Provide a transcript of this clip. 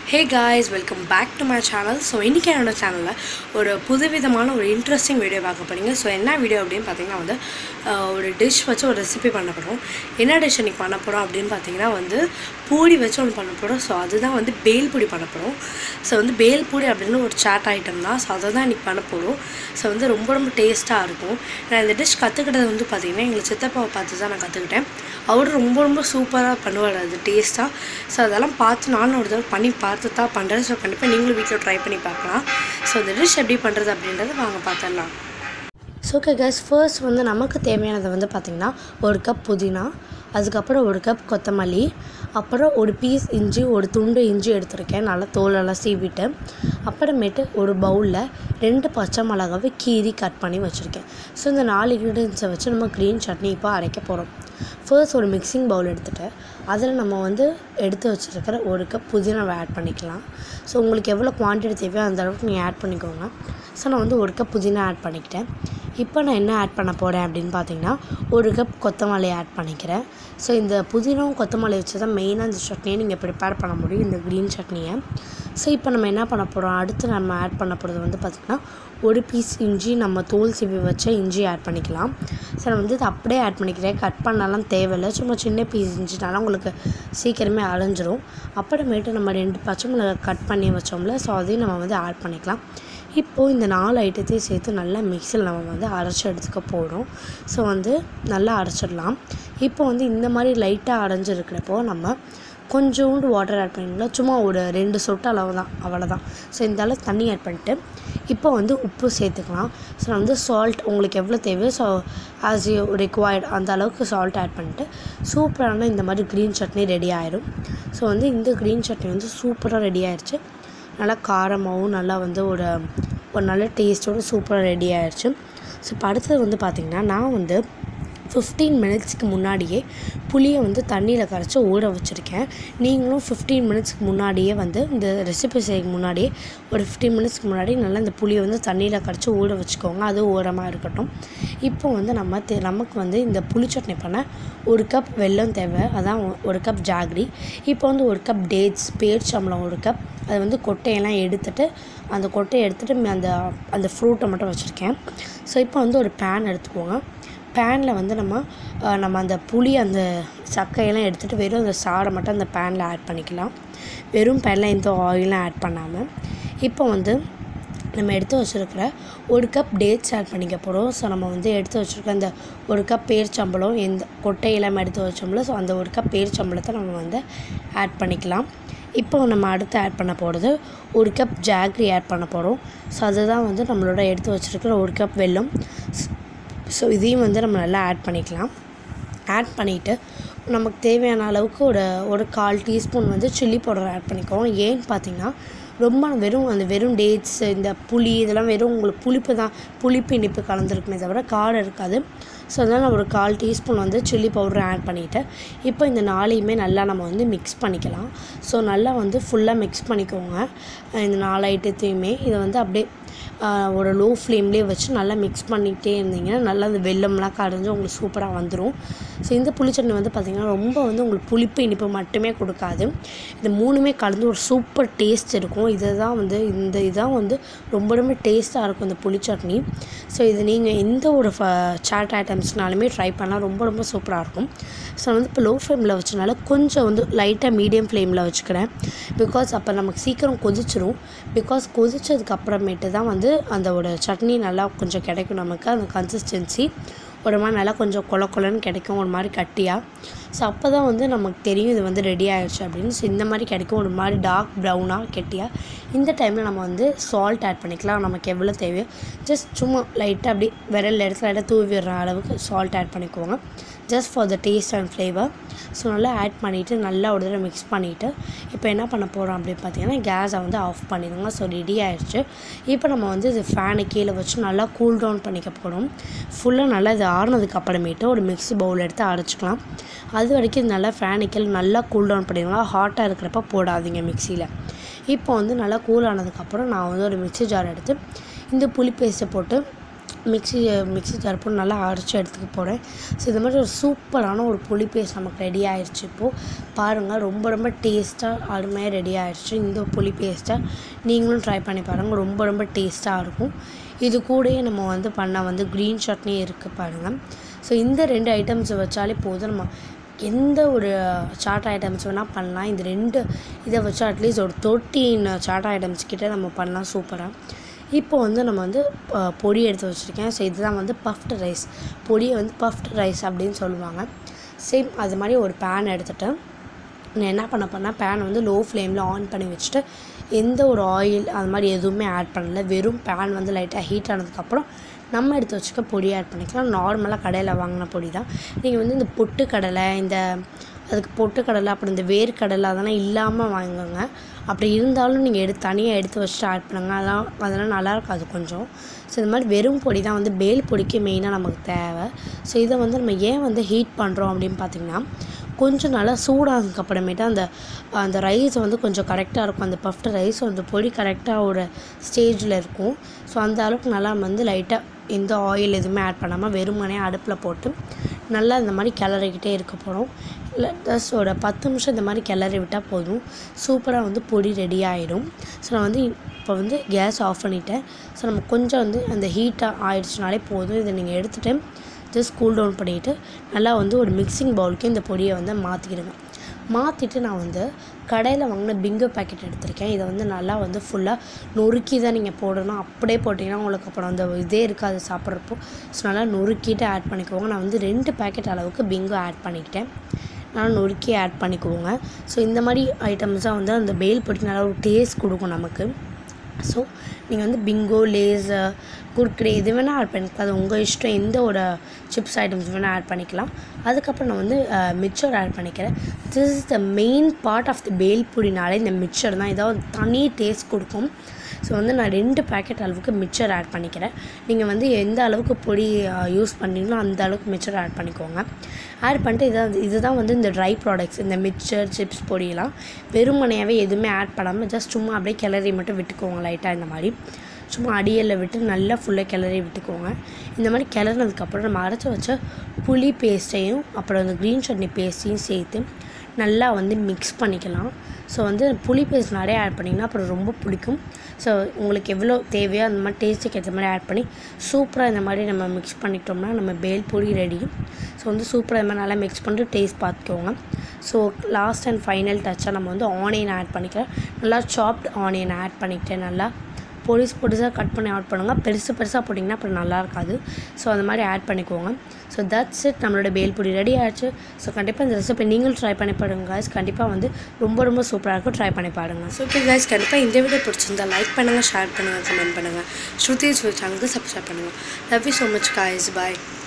hey guys welcome back to my channel so இன்றைக்கி என்னோட சேனலில் ஒரு புதுவிதமான ஒரு இன்ட்ரெஸ்டிங் வீடியோ பார்க்க போறீங்க ஸோ என்ன வீடியோ அப்படின்னு பார்த்தீங்கன்னா வந்து ஆஹ், ஒரு டிஷ் வச்சு ஒரு ரெசிபி பண்ண போகிறோம் என்ன டிஷ் இன்றைக்கி பண்ண போகிறோம் அப்படின்னு பார்த்தீங்கன்னா வந்து பூடி வச்சு ஒன்று பண்ண போகிறோம் ஸோ அதுதான் வந்து பேல் பூடி பண்ண போகிறோம் ஸோ வந்து பேல் பூடி அப்படின்னு ஒரு சாட் ஐட்டம் தான் ஸோ அதை தான் இன்றைக்கி பண்ண போகிறோம் ஸோ வந்து ரொம்ப ரொம்ப டேஸ்ட்டாக இருக்கும் நான் இந்த டிஷ் கற்றுக்கிட்டது வந்து பார்த்தீங்கன்னா எங்கள் சித்தப்பாவை பார்த்து தான் நான் கற்றுக்கிட்டேன் அவர் ரொம்ப ரொம்ப சூப்பராக பண்ணுவார் அது டேஸ்ட்டாக ஸோ அதெல்லாம் பார்த்து நானும் ஒரு தடவை பண்ணி பார்த்து தான் பண்ணுறேன் ஸோ கண்டிப்பாக நீங்களும் வீட்டில் ட்ரை பண்ணி பார்க்கலாம் ஸோ இந்த டிஷ் எப்படி பண்ணுறது அப்படின்றத வாங்க பார்த்துடலாம் ஸோ ஓகே கேஸ் ஃபர்ஸ்ட் வந்து நமக்கு தேவையானது வந்து பார்த்திங்கன்னா ஒரு கப் புதினா அதுக்கப்புறம் ஒரு கப் கொத்தமல்லி அப்புறம் ஒரு பீஸ் இஞ்சி ஒரு துண்டு இஞ்சி எடுத்திருக்கேன் நல்லா தோலெல்லாம் சீவிட்டு அப்புறமேட்டு ஒரு பவுலில் ரெண்டு பச்சை மிளகாவை கீறி கட் பண்ணி வச்சுருக்கேன் ஸோ இந்த நாலு இன்க்ரீடியன்ஸை வச்சு நம்ம க்ரீன் சட்னி இப்போ அரைக்க போகிறோம் ஃபர்ஸ்ட் ஒரு மிக்சிங் பவுல் எடுத்துகிட்டு அதில் நம்ம வந்து எடுத்து வச்சுருக்கிற ஒரு கப் புதினாவை ஆட் பண்ணிக்கலாம் ஸோ உங்களுக்கு எவ்வளோ குவான்டிட்டி தேவையோ அந்த அளவுக்கு நீங்கள் ஆட் பண்ணிக்கோங்க ஸோ நான் வந்து ஒரு கப் புதினா ஆட் பண்ணிக்கிட்டேன் இப்போ நான் என்ன ஆட் பண்ண போகிறேன் அப்படின்னு பார்த்தீங்கன்னா ஒரு கப் கொத்தமல்லி ஆட் பண்ணிக்கிறேன் ஸோ இந்த புதினாவும் கொத்தமல்லி வச்சு தான் மெயினாக இந்த சட்னியை நீங்கள் ப்ரிப்பேர் பண்ண முடியும் இந்த க்ரீன் சட்னியை ஸோ இப்போ நம்ம என்ன பண்ண போகிறோம் அடுத்து நம்ம ஆட் பண்ண போகிறது வந்து பார்த்திங்கன்னா ஒரு பீஸ் இஞ்சி நம்ம தோல் சீவி வச்ச இஞ்சி ஆட் பண்ணிக்கலாம் ஸோ நான் வந்து இதை அப்படியே ஆட் பண்ணிக்கிறேன் கட் பண்ணலாம் தேவையில்லை சும்மா சின்ன பீஸ் இஞ்சினாலும் உங்களுக்கு சீக்கிரமே அரைஞ்சிரும் அப்புறமேட்டு நம்ம ரெண்டு பச்சை மிளகாய் கட் பண்ணி வச்சோம்ல ஸோ அதையும் நம்ம வந்து ஆட் பண்ணிக்கலாம் இப்போது இந்த நாலு ஐட்டத்தையும் சேர்த்து நல்லா மிக்சியில் நம்ம வந்து அரைச்சி எடுத்துக்க போகிறோம் ஸோ வந்து நல்லா அரைச்சிடலாம் இப்போ வந்து இந்த மாதிரி லைட்டாக அரைஞ்சிருக்கிறப்போ நம்ம கொஞ்சோண்டு வாட்டர் ஆட் பண்ணிக்கலாம் சும்மா ஒரு ரெண்டு சொட்டு அளவு தான் அவ்வளோதான் ஸோ இந்த அளவு தண்ணி ஆட் பண்ணிட்டு இப்போ வந்து உப்பு சேர்த்துக்கலாம் ஸோ நான் வந்து சால்ட் உங்களுக்கு எவ்வளோ தேவையோ ஸோ ஆஸ் யூ ரிக்வயர்ட் அந்த அளவுக்கு சால்ட் ஆட் பண்ணிட்டு சூப்பரான இந்த மாதிரி க்ரீன் சட்னி ரெடி ஆயிடும் ஸோ வந்து இந்த க்ரீன் சட்னி வந்து சூப்பராக ரெடி ஆயிடுச்சு நல்லா காரமாகவும் நல்லா வந்து ஒரு ஒரு நல்ல டேஸ்ட்டோட சூப்பராக ரெடி ஆயிடுச்சு ஸோ இப்போ அடுத்தது வந்து பார்த்திங்கன்னா நான் வந்து ஃபிஃப்டீன் மினிட்ஸ்க்கு முன்னாடியே புளியை வந்து தண்ணியில் கரைச்சி ஊற வச்சுருக்கேன் நீங்களும் ஃபிஃப்டீன் மினிட்ஸ்க்கு முன்னாடியே வந்து இந்த ரெசிபி செய்ய முன்னாடியே ஒரு ஃபிஃப்டீன் மினிட்ஸ்க்கு முன்னாடி நல்லா இந்த புளியை வந்து தண்ணியில் கரைச்சி ஊற வச்சுக்கோங்க அது ஓரமாக இருக்கட்டும் இப்போ வந்து நம்ம தே நமக்கு வந்து இந்த புளி சட்னி பண்ண ஒரு கப் வெல்லம் தேவை அதான் ஒ- ஒரு கப் ஜாகரி இப்போ வந்து ஒரு கப் டேட்ஸ் பேர்ச்சம்பளம் ஒரு கப் அது வந்து கொட்டையெல்லாம் எடுத்துட்டு அந்த கொட்டையை எடுத்துகிட்டு அந்த அந்த ஃப்ரூட்டை மட்டும் வச்சுருக்கேன் ஸோ இப்போ வந்து ஒரு பேன் எடுத்துக்கோங்க பேனில் வந்து நம்ம அஹ், நம்ம அந்த புளி அந்த சக்கையெல்லாம் எடுத்துகிட்டு வெறும் அந்த சாறை மட்டும் அந்த பேனில் ஆட் பண்ணிக்கலாம் வெறும் பேனில் எந்த ஆயிலும் ஆட் பண்ணாமல் இப்போ வந்து நம்ம எடுத்து வச்சுருக்கிற ஒரு கப் டேட்ஸ் ஆட் பண்ணிக்க போகிறோம் ஸோ நம்ம வந்து எடுத்து வச்சுருக்க அந்த ஒரு கப் பேர்ச்சம்பளம் எந்த கொட்டையெல்லாம் எடுத்து வச்சோம்ல ஸோ அந்த ஒரு கப் பேர்ச்சம்பளத்தை நம்ம வந்து ஆட் பண்ணிக்கலாம் இப்போ நம்ம அடுத்து ஆட் பண்ண போகிறது ஒரு கப் ஜாக்ரி ஆட் பண்ண போகிறோம் ஸோ அதுதான் வந்து நம்மளோட எடுத்து வச்சுருக்கிற ஒரு கப் வெல்லம் ஸோ இதையும் வந்து நம்ம நல்லா ஆட் பண்ணிக்கலாம் ஆட் பண்ணிவிட்டு நமக்கு தேவையான அளவுக்கு ஒரு ஒரு கால் டீஸ்பூன் வந்து சில்லி பவுடர் ஆட் பண்ணிக்கோங்க ஏன்னு பார்த்தீங்கன்னா ரொம்ப வெறும் அந்த வெறும் டேட்ஸ் இந்த புளி இதெல்லாம் வெறும் உங்களுக்கு புளிப்பு தான் புளிப்பு இனிப்பு கலந்துருக்குமே தவிர காரம் இருக்காது ஸோ அதனால் நான் ஒரு கால் டீஸ்பூன் வந்து சில்லி பவுடர் ஆட் பண்ணிவிட்டு இப்போ இந்த நாளையுமே நல்லா நம்ம வந்து மிக்ஸ் பண்ணிக்கலாம் ஸோ நல்லா வந்து ஃபுல்லாக மிக்ஸ் பண்ணிக்கோங்க அஹ் இந்த நாலு ஐட்டத்தையுமே இதை வந்து அப்படியே ஆஹ் ஒரு லோ ஃப்ளேம்லேயே வச்சு நல்லா மிக்ஸ் பண்ணிக்கிட்டே இருந்தீங்கன்னா நல்லா அந்த வெள்ளம்லாம் கரைஞ்சி உங்களுக்கு சூப்பராக வந்துடும் ஸோ இந்த புளிச்சட்னி வந்து பார்த்திங்கன்னா ரொம்ப வந்து உங்களுக்கு புளிப்பு இனிப்பு மட்டுமே கொடுக்காது இந்த மூணுமே கலந்து ஒரு சூப்பர் டேஸ்ட் இருக்கும் இதுதான் வந்து இந்த இதுதான் வந்து ரொம்ப ரொம்ப டேஸ்ட்டாக இருக்கும் இந்த புளிச்சட்னி ஸோ இது நீங்கள் எந்த ஒரு சாட் ஐட்டம்ஸ்னாலுமே ட்ரை பண்ணலாம் ரொம்ப ரொம்ப சூப்பராக இருக்கும் ஸோ வந்து இப்போ லோ ஃப்ளேமில் வச்சனால கொஞ்சம் வந்து லைட்டாக மீடியம் ஃப்ளேமில் வச்சுக்கிறேன் பிகாஸ் அப்போ நமக்கு சீக்கிரம் கொதிச்சிரும் பிகாஸ் கொதிச்சதுக்கு அப்புறமேட்டு தான் வந்து அந்த ஒரு சட்னி நல்லா கொஞ்சம் கிடைக்கும் நமக்கு அந்த கன்சிஸ்டன்சி ஒரு மாதிரி நல்லா கொஞ்சம் கொல கொலன்னு கிடைக்கும் ஒரு மாதிரி கட்டியாக ஸோ அப்போ தான் வந்து நமக்கு தெரியும் இது வந்து ரெடி ஆயிடுச்சு அப்படின்னு ஸோ இந்த மாதிரி கிடைக்கும் ஒரு மாதிரி டார்க் ப்ரௌனாக கெட்டியாக இந்த டைமில் நம்ம வந்து சால்ட் ஆட் பண்ணிக்கலாம் நமக்கு எவ்வளோ தேவையோ ஜஸ்ட் சும்மா லைட்டாக அப்படி விரல் இடத்துல லைட்டாக தூவி விடுற அளவுக்கு சால்ட் ஆட் பண்ணிக்கோங்க just for the taste and flavour so நல்லா ஆட் பண்ணிவிட்டு நல்லா ஒரு தடவை மிக்ஸ் பண்ணிவிட்டு இப்போ என்ன பண்ண போகிறோம் அப்படின்னு பார்த்தீங்கன்னா கேஸை வந்து ஆஃப் பண்ணிடுங்க ஸோ ரெடி ஆயிடுச்சு இப்போ நம்ம வந்து இது ஃபேனு கீழே வச்சு நல்லா கூல் டவுன் பண்ணிக்க போகிறோம் ஃபுல்லாக நல்லா இது ஆறுனதுக்கு அப்புறமேட்டு ஒரு மிக்ஸி பவுல் எடுத்து அரைச்சிக்கலாம் அது வரைக்கும் இது நல்லா ஃபேனு கீழே நல்லா கூல் டவுன் பண்ணிடுங்க ஹாட்டாக இருக்கிறப்ப போடாதீங்க மிக்சியில் இப்போ வந்து நல்லா கூல் ஆனதுக்கப்புறம் நான் வந்து ஒரு மிக்ஸி ஜார் எடுத்து இந்த புளி பேஸ்ட்டை போட்டு மிக்ஸி மிக்ஸி ஜார் போட்டு நல்லா அரைச்சி எடுத்துக்க போகிறேன் ஸோ இந்த மாதிரி ஒரு சூப்பரான ஒரு புளி பேஸ்ட் நமக்கு ரெடி ஆயிடுச்சு இப்போது பாருங்கள் ரொம்ப ரொம்ப டேஸ்ட்டாக அருமையாக ரெடி ஆயிடுச்சு இந்த புளி பேஸ்ட்டை நீங்களும் ட்ரை பண்ணி பாருங்கள் ரொம்ப ரொம்ப டேஸ்ட்டாக இருக்கும் இது கூடயே நம்ம வந்து பண்ண வந்து க்ரீன் சட்னி இருக்குது பாருங்கள் ஸோ இந்த ரெண்டு ஐட்டம்ஸ் வச்சாலே போதும் நம்ம எந்த ஒரு சாட் ஐட்டம்ஸ் வேணால் பண்ணலாம் இந்த ரெண்டு இதை வச்சு அட்லீஸ்ட் ஒரு தேர்ட்டீன் சாட் ஐட்டம்ஸ் கிட்ட நம்ம பண்ணலாம் சூப்பராக இப்போ வந்து நம்ம வந்து அஹ், பொடி எடுத்து வச்சுருக்கேன் ஸோ இதுதான் வந்து பஃப்டு ரைஸ் பொடியை வந்து பஃப்டு ரைஸ் அப்படின்னு சொல்லுவாங்க சேம் அது மாதிரி ஒரு பேன் எடுத்துகிட்டு நான் என்ன பண்ண போறேன்னா பேன் வந்து லோ ஃப்ளேமில் ஆன் பண்ணி வச்சுட்டு எந்த ஒரு ஆயில் அது மாதிரி எதுவுமே ஆட் பண்ணல வெறும் பேன் வந்து லைட்டாக ஹீட் ஆனதுக்கப்புறம் நம்ம எடுத்து வச்சுக்க பொடி ஆட் பண்ணிக்கலாம் நார்மலாக கடையில் வாங்கின பொடி தான் நீங்கள் வந்து இந்த பொட்டு கடலை இந்த அதுக்கு பொட்டு கடலை அப்புறம் இந்த வேர்க்கடலை அதெல்லாம் இல்லாமல் வாங்குங்க அப்படி இருந்தாலும் நீங்கள் எடுத்து தனியாக எடுத்து வச்சுட்டு ஆட் பண்ணுங்க அதெல்லாம் அதெல்லாம் நல்லா இருக்காது கொஞ்சம் ஸோ இந்த மாதிரி வெறும் பொடி தான் வந்து பேல் பொடிக்கு மெயினாக நமக்கு தேவை ஸோ இதை வந்து நம்ம ஏன் வந்து ஹீட் பண்ணுறோம் அப்படின்னு பார்த்தீங்கன்னா கொஞ்சம் நல்லா சூடானதுக்கு அப்புறமேட்டு அந்த அந்த ரைஸ் வந்து கொஞ்சம் கரெக்டாக இருக்கும் அந்த பஃப்டு ரைஸ் அந்த பொடி கரெக்டாக ஒரு ஸ்டேஜில் இருக்கும் ஸோ அந்த அளவுக்கு நல்லா வந்து லைட்டாக எந்த ஆயில் எதுவுமே ஆட் பண்ணாமல் வெறுமனே அடுப்பில் போட்டு நல்லா இந்த மாதிரி கிளறிக்கிட்டே இருக்க போகிறோம் இல்லை ஜஸ்ட் ஒரு பத்து நிமிஷம் இந்த மாதிரி கிளறி விட்டால் போதும் சூப்பராக வந்து பொடி ரெடி ஆகிடும் ஸோ நான் வந்து இப்போ வந்து கேஸ் ஆஃப் பண்ணிட்டேன் ஸோ நம்ம கொஞ்சம் வந்து அந்த ஹீட்டாக ஆயிடுச்சுனாலே போதும் இதை நீங்கள் எடுத்துகிட்டு ஜஸ்ட் கூல் டவுன் பண்ணிவிட்டு நல்லா வந்து ஒரு மிக்சிங் பவுலுக்கு இந்த பொடியை வந்து மாற்றிக்கிடுங்க மாற்றிட்டு நான் வந்து கடையில் வாங்கின பிங்கோ பேக்கெட் எடுத்திருக்கேன் இதை வந்து நல்லா வந்து ஃபுல்லாக நொறுக்கி தான் நீங்கள் போடணும் அப்படியே போட்டிங்கன்னா உங்களுக்கு அப்புறம் அந்த இதே இருக்காது சாப்பிட்றப்போ ஸோ நல்லா நொறுக்கிட்டு ஆட் பண்ணிக்கோங்க நான் வந்து ரெண்டு பேக்கெட் அளவுக்கு பிங்கோ ஆட் பண்ணிக்கிட்டேன் நல்லா நொறுக்கி ஆட் பண்ணிக்கோங்க ஸோ இந்த மாதிரி ஐட்டம்ஸ் தான் வந்து அந்த பேல் பொடி நல்லா ஒரு டேஸ்ட் கொடுக்கும் நமக்கு ஸோ நீங்கள் வந்து பிங்கோ லேஸ் குர்குரே எது வேணால் ஆட் பண்ணிக்கலாம் அது உங்கள் இஷ்டம் எந்த ஒரு சிப்ஸ் ஐட்டம்ஸ் வேணால் ஆட் பண்ணிக்கலாம் அதுக்கப்புறம் நான் வந்து மிக்சர் ஆட் பண்ணிக்கிறேன் this is the main part of the bhel பொடினாலே இந்த மிக்சர் தான் ஏதாவது தனி டேஸ்ட் கொடுக்கும் ஸோ வந்து நான் ரெண்டு பேக்கெட் அளவுக்கு மிக்சர் ஆட் பண்ணிக்கிறேன் நீங்கள் வந்து எந்த அளவுக்கு பொடி யூஸ் பண்ணீங்களோ அந்த அளவுக்கு மிக்சர் ஆட் பண்ணிக்கோங்க ஆட் பண்ணிட்டு இதான் இதுதான் வந்து இந்த ட்ரை ப்ராடக்ட்ஸ் இந்த மிக்சர் சிப்ஸ் பொடியெல்லாம் வெறுமனையாகவே எதுவுமே ஆட் பண்ணாமல் ஜஸ்ட் சும்மா அப்படியே கிளறி மட்டும் விட்டுக்கோங்க லைட்டாக இந்த மாதிரி சும்மா அடியலில் விட்டு நல்லா ஃபுல்லாக கிளறி விட்டுக்கோங்க இந்த மாதிரி கிளறினதுக்கப்புறம் நம்ம அரைச்சி வச்ச புளி பேஸ்ட்டையும் அப்புறம் அந்த க்ரீன் சட்னி பேஸ்ட்டையும் சேர்த்து நல்லா வந்து மிக்ஸ் பண்ணிக்கலாம் ஸோ வந்து புளி பேஸ்ட் நிறைய ஆட் பண்ணிங்கன்னா அப்புறம் ரொம்ப பிடிக்கும் ஸோ உங்களுக்கு எவ்வளோ தேவையோ அந்த மாதிரி டேஸ்ட்டுக்கு ஏற்ற மாதிரி ஆட் பண்ணி சூப்பராக இந்த மாதிரி நம்ம மிக்ஸ் பண்ணிட்டோம்னா நம்ம பேல் பொடி ரெடி ஸோ வந்து சூப்பராக இந்த மாதிரி நல்லா மிக்ஸ் பண்ணிட்டு டேஸ்ட் பார்த்துக்கோங்க ஸோ லாஸ்ட் அண்ட் ஃபைனல் டச்சாக நம்ம வந்து ஆனியன் ஆட் பண்ணிக்கிறேன் நல்லா சாப்ட் ஆனியன் ஆட் பண்ணிக்கிட்டேன் நல்லா பொடிசு பொடிசாக கட் பண்ணி ஆட் பண்ணுங்கள் பெருசு பெருசாக போட்டிங்கன்னா அப்புறம் நல்லா இருக்காது ஸோ அந்த மாதிரி ஆட் பண்ணிக்கோங்க ஸோ தட்ஸ் இட் நம்மளோட பேல் பொடி ரெடி ஆயிடுச்சு ஸோ கண்டிப்பாக இந்த ரெசிபி நீங்களும் ட்ரை பண்ணி பாருங்க guys கண்டிப்பாக வந்து ரொம்ப ரொம்ப சூப்பராக இருக்கும் ட்ரை பண்ணி பாருங்க ஸோ ஓகே guys கண்டிப்பாக இந்த வீடியோ பிடிச்சிருந்தா லைக் பண்ணுங்கள் ஷேர் பண்ணுங்கள் கமெண்ட் பண்ணுங்கள் ஸ்ருதி சேனலுக்கு சப்ஸ்கிரைப் பண்ணுங்கள் love you so much guys bye